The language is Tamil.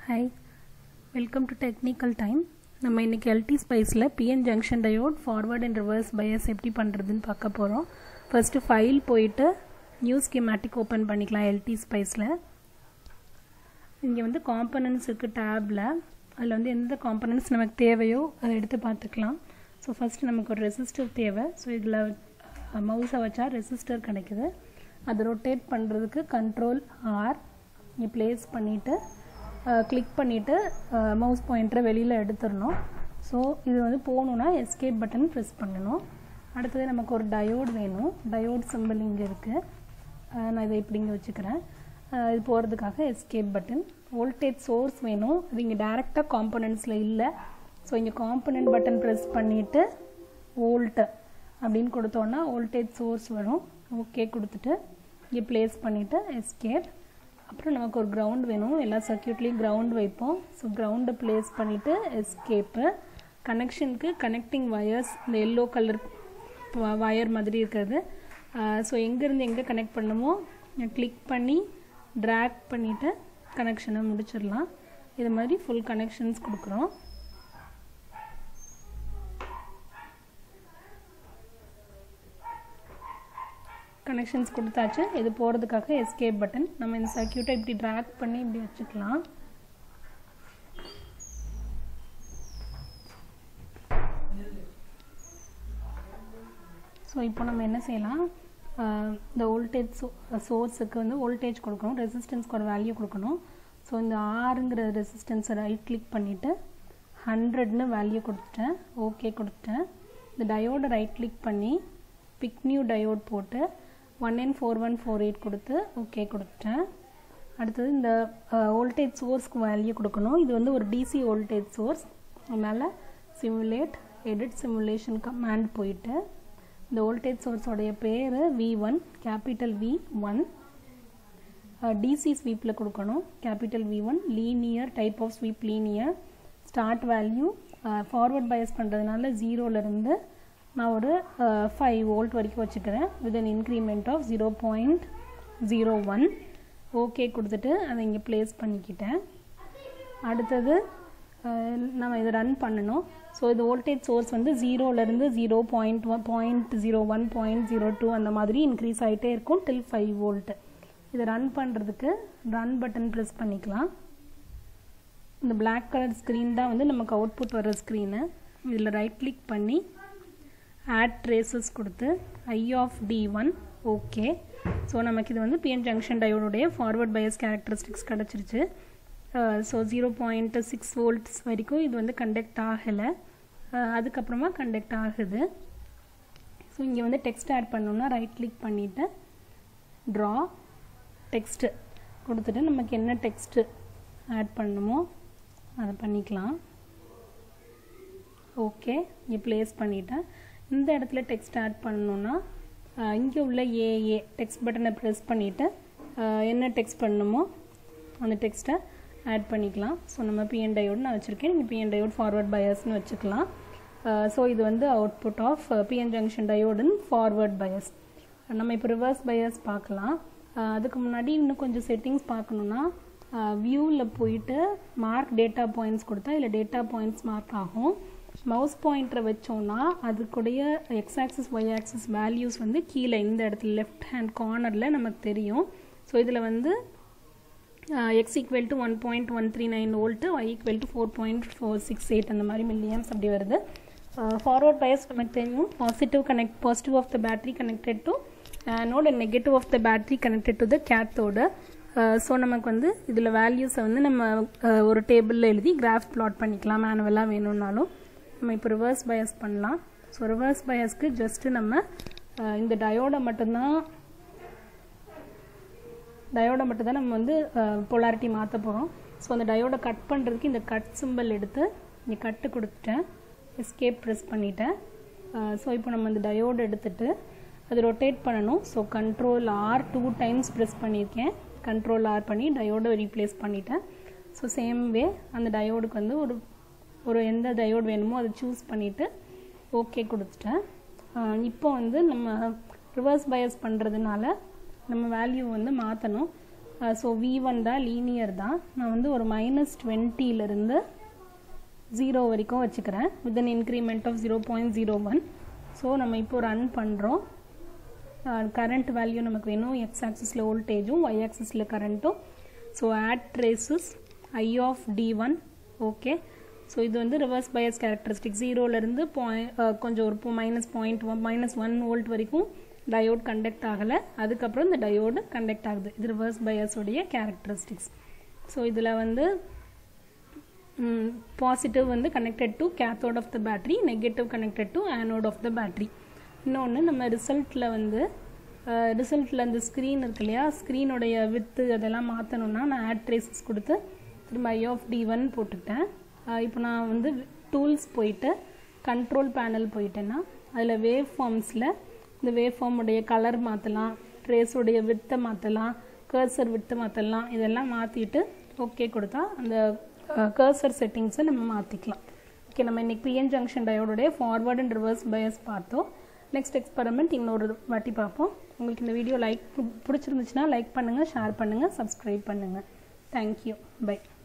hi welcome to technical time நம்ம இன்றைக்கி எல்டி ஸ்பைஸில் PN junction diode forward and reverse bias எப்படி பண்ணுறதுன்னு பார்க்க போகிறோம் ஃபஸ்ட்டு ஃபைல் போயிட்டு நியூ ஸ்கீமேட்டிக் ஓப்பன் பண்ணிக்கலாம் எல்டி ஸ்பைஸில் இங்கே வந்து காம்பனன்ட்ஸ் இருக்குது டேப்பில் அதில் வந்து எந்த காம்பனன்ட்ஸ் நமக்கு தேவையோ அதை எடுத்து பார்த்துக்கலாம் ஸோ ஃபஸ்ட்டு நமக்கு ஒரு ரெசிஸ்டர் தேவை ஸோ இதில் மவுஸை வச்சா ரெசிஸ்டர் கிடைக்குது அதை ரொட்டேட் பண்ணுறதுக்கு கண்ட்ரோல் ஆர் இங்கே ப்ளேஸ் பண்ணிவிட்டு கிளிக் பண்ணிவிட்டு மவுஸ் பாயிண்டரை வெளியில் எடுத்துடணும் ஸோ இது வந்து போகணுன்னா எஸ்கேப் பட்டன் ப்ரெஸ் பண்ணணும் அடுத்தது நமக்கு ஒரு டயோட் வேணும் டயோட் சிம்பிள் இங்கே இருக்குது நான் இதை இப்படி இங்கே வச்சுக்கிறேன் இது போகிறதுக்காக எஸ்கேப் பட்டன் வோல்டேஜ் சோர்ஸ் வேணும் அது இங்கே டேரெக்டாக காம்பனண்ட்ஸில் இல்லை ஸோ இங்கே காம்பனண்ட் பட்டன் ப்ரெஸ் பண்ணிவிட்டு வோல்ட்டு அப்படின்னு கொடுத்தோன்னா வோல்டேஜ் சோர்ஸ் வரும் ஓகே கொடுத்துட்டு இங்கே ப்ளேஸ் பண்ணிவிட்டு எஸ்கேப் அப்புறம் நமக்கு ஒரு கிரவுண்ட் வேணும் எல்லா சர்க்கியூட்லேயும் கிரவுண்ட் வைப்போம் ஸோ கிரவுண்டை ப்ளேஸ் பண்ணிவிட்டு எஸ்கேப்பு கனெக்ஷனுக்கு கனெக்டிங் வயர்ஸ் இந்த எல்லோ கலர் வயர் மாதிரி இருக்கிறது ஸோ எங்கேருந்து எங்கே கனெக்ட் பண்ணுமோ கிளிக் பண்ணி ட்ராக் பண்ணிவிட்டு கனெக்ஷனை முடிச்சிடலாம் இது மாதிரி ஃபுல் கனெக்ஷன்ஸ் கொடுக்குறோம் கனெக்ஷன்ஸ் கொடுத்தாச்சு இது போகிறதுக்காக எஸ்கேப் பட்டன் நம்ம இந்த சர்க்கியூட்டை இப்படி ட்ராக் பண்ணி இப்படி வச்சுக்கலாம் ஸோ இப்போ நம்ம என்ன செய்யலாம் இந்த வோல்டேஜ் சோ சோர்ஸுக்கு வந்து வோல்டேஜ் கொடுக்கணும் ரெசிஸ்டன்ஸ்க்கு ஒரு வேல்யூ கொடுக்கணும் ஸோ இந்த ஆறுங்கிற ரெசிஸ்டன்ஸை ரைட் கிளிக் பண்ணிவிட்டு ஹண்ட்ரட்னு வேல்யூ கொடுத்துட்டேன் ஓகே கொடுத்துட்டேன் இந்த டயோடை ரைட் கிளிக் பண்ணி பிக் நியூ டயோட் போட்டு one N four one four eight கொடுத்து ஓகே கொடுத்துட்டேன் அடுத்தது இந்த வோல்டேஜ் சோர்ஸ்க்கு வேல்யூ கொடுக்கணும் இது வந்து ஒரு டிசி வோல்டேஜ் சோர்ஸ் அதனால் சிமுலேட் எடிட் சிமுலேஷன் கமாண்ட் போயிட்டு இந்த வோல்டேஜ் சோர்ஸோடைய பேர் V one capital V one DC ஸ்வீப்பில் கொடுக்கணும் capital V one linear type of sweep linear start value forward bias பண்ணுறதுனால ஜீரோலேருந்து நான் ஒரு ஃபைவ் வோல்ட் வரைக்கும் வச்சுக்கிறேன் with an increment of zero point zero one okay கொடுத்துட்டு அதை இங்கே ப்ளேஸ் பண்ணிக்கிட்டேன் அடுத்தது நம்ம இதை ரன் பண்ணணும் ஸோ இது வோல்டேஜ் சோர்ஸ் வந்து ஜீரோலேருந்து zero point one point zero one point zero two அந்த மாதிரி இன்க்ரீஸ் ஆகிட்டே இருக்கும் டில் ஃபைவ் வோல்ட்டு இதை ரன் பண்ணுறதுக்கு ரன் பட்டன் ப்ரெஸ் பண்ணிக்கலாம் இந்த பிளாக் கலர் ஸ்க்ரீன் தான் வந்து நமக்கு அவுட்புட் வர ஸ்க்ரீனு இதில் ரைட் கிளிக் பண்ணி ஆட் ட்ரேசஸ் கொடுத்து I of D one okay so நமக்கு இது வந்து பிஎன் ஜங்ஷன் டயோடுடைய ஃபார்வர்ட் பயஸ் கேரக்டரிஸ்டிக்ஸ் கிடச்சிருச்சு so zero point six volts வரைக்கும் இது வந்து கண்டக்ட் ஆகலை அதுக்கப்புறமா கண்டக்ட் ஆகுது ஸோ இங்கே வந்து டெக்ஸ்ட் ஆட் பண்ணோன்னா ரைட் கிளிக் பண்ணிவிட்டு ட்ரா டெக்ஸ்ட்டு கொடுத்துட்டு நமக்கு என்ன டெக்ஸ்ட்டு ஆட் பண்ணணுமோ அதை பண்ணிக்கலாம் ஓகே இங்கே ப்ளேஸ் பண்ணிவிட்டேன் இந்த இடத்துல டெக்ஸ்ட் ஆட் பண்ணணுன்னா இங்கே உள்ள ஏஏ டெக்ஸ்ட் பட்டனை ப்ரெஸ் பண்ணிவிட்டு என்ன டெக்ஸ்ட் பண்ணணுமோ அந்த டெக்ஸ்ட்டை ஆட் பண்ணிக்கலாம் ஸோ நம்ம பிஎன் டயோடு நான் வச்சுருக்கேன் நீங்கள் பிஎன் டயோட் ஃபார்வர்ட் பயஸ்னு வச்சுக்கலாம் ஸோ இது வந்து அவுட்புட் ஆஃப் பிஎன் ஜங்ஷன் டயோடுன்னு ஃபார்வர்ட் பயஸ் நம்ம இப்போ ரிவர்ஸ் பயஸ் பார்க்கலாம் அதுக்கு முன்னாடி இன்னும் கொஞ்சம் செட்டிங்ஸ் பார்க்கணுன்னா வியூவில் போயிட்டு மார்க் டேட்டா பாயிண்ட்ஸ் கொடுத்தா இல்லை டேட்டா பாயிண்ட்ஸ் மார்க் ஆகும் மவுஸ் பாயிண்டரை வச்சோன்னா அதுக்குடைய X axis Y axis values வந்து கீழே இந்த இடத்துல லெஃப்ட் ஹேண்ட் கார்னரில் நமக்கு தெரியும் ஸோ இதில் வந்து X equal to one point one three nine volt Y equal to four point four six eight அந்த மாதிரி மில்லியம்ஸ் அப்படி வருது ஃபார்வர்ட் பயஸ் நமக்கு தெரியும் positive connect positive of the battery connected to node and negative of the battery connected to the cathode so நமக்கு வந்து இதில் வேல்யூஸை வந்து நம்ம ஒரு டேபிளில் எழுதி கிராஃப் ப்ளாட் பண்ணிக்கலாம் மேனுவலாக வேணும்னாலும் நம்ம இப்போ ரிவர்ஸ் பயஸ் பண்ணலாம் ஸோ ரிவர்ஸ் பயஸ்க்கு ஜஸ்ட்டு நம்ம இந்த டயோடை மட்டும்தான் டயோடை மட்டும் தான் நம்ம வந்து பொலாரிட்டி மாற்ற போகிறோம் ஸோ அந்த டயோடை கட் பண்ணுறதுக்கு இந்த கட் சிம்பிள் எடுத்து இங்கே கட்டு கொடுத்துட்டேன் எஸ்கேப் ப்ரெஸ் பண்ணிட்டேன் ஸோ இப்போ நம்ம இந்த டயோடு எடுத்துகிட்டு அது ரொட்டேட் பண்ணணும் so control R two times press பண்ணியிருக்கேன் கண்ட்ரோல் ஆர் பண்ணி டயோடை ரீப்ளேஸ் பண்ணிட்டேன் ஸோ சேம் வே அந்த டயோடுக்கு வந்து ஒரு ஒரு எந்த டயோடு வேணுமோ அதை சூஸ் பண்ணிவிட்டு ஓகே கொடுத்துட்டேன் இப்போ வந்து நம்ம ரிவர்ஸ் பயஸ் பண்ணுறதுனால நம்ம வேல்யூ வந்து மாற்றணும் ஸோ வி ஒன் தான் லீனியர் தான் நான் வந்து ஒரு மைனஸ் டுவெண்ட்டியிலேருந்து ஜீரோ வரைக்கும் வச்சுக்கிறேன் with an increment of zero point zero one so நம்ம இப்போ ரன் பண்ணுறோம் கரண்ட் வேல்யூ நமக்கு வேணும் எக்ஸ் ஆக்சிஸில் வோல்டேஜும் ஒய் ஆக்சிஸில் கரண்ட்டும் so add traces I of D one okay so இது வந்து ரிவர்ஸ் பயஸ் கேரக்டரிஸ்டிக் ஜீரோலேருந்து பாய் கொஞ்சம் ஒரு minus point one minus one volt வரைக்கும் டயோட் கண்டக்ட் ஆகலை அதுக்கப்புறம் இந்த டயோடு கண்டக்ட் ஆகுது இது ரிவர்ஸ் பயஸோடைய கேரக்டரிஸ்டிக்ஸ் ஸோ இதில் வந்து பாசிட்டிவ் வந்து connected to cathode of the battery negative connected to anode of the battery இன்னொன்று நம்ம ரிசல்ட்டில் வந்து ரிசல்ட்டில் அந்த ஸ்க்ரீன் இருக்கு இல்லையா ஸ்க்ரீனுடைய வித்து அதெல்லாம் மாற்றணுன்னா நான் ஆட் ட்ரேசஸ் கொடுத்து திரும்ப ஐ ஆஃப் டி ஒன் போட்டுக்கிட்டேன் இப்போ நான் வந்து டூல்ஸ் போயிட்டு கண்ட்ரோல் பேனல் போயிட்டேன்னா அதில் வேவ் ஃபார்ம்ஸில் இந்த வேவ் ஃபார்முடைய கலர் மாற்றலாம் ட்ரேஸோடைய வித்தை மாற்றலாம் கர்சர் வித்தை மாற்றலாம் இதெல்லாம் மாற்றிட்டு ஓகே கொடுத்தா அந்த கர்சர் செட்டிங்ஸை நம்ம மாற்றிக்கலாம் ஓகே நம்ம இன்றைக்கி பிஎன் ஜங்ஷன் டயோடைய ஃபார்வர்ட் அண்ட் ரிவர்ஸ் பயஸ் பார்த்தோம் நெக்ஸ்ட் எக்ஸ்பெரிமெண்ட் இன்னொரு வாட்டி பார்ப்போம் உங்களுக்கு இந்த வீடியோ லைக் பிடிச்சிருந்துச்சுன்னா லைக் பண்ணுங்கள் ஷேர் பண்ணுங்கள் சப்ஸ்கிரைப் பண்ணுங்கள் தேங்க்யூ பை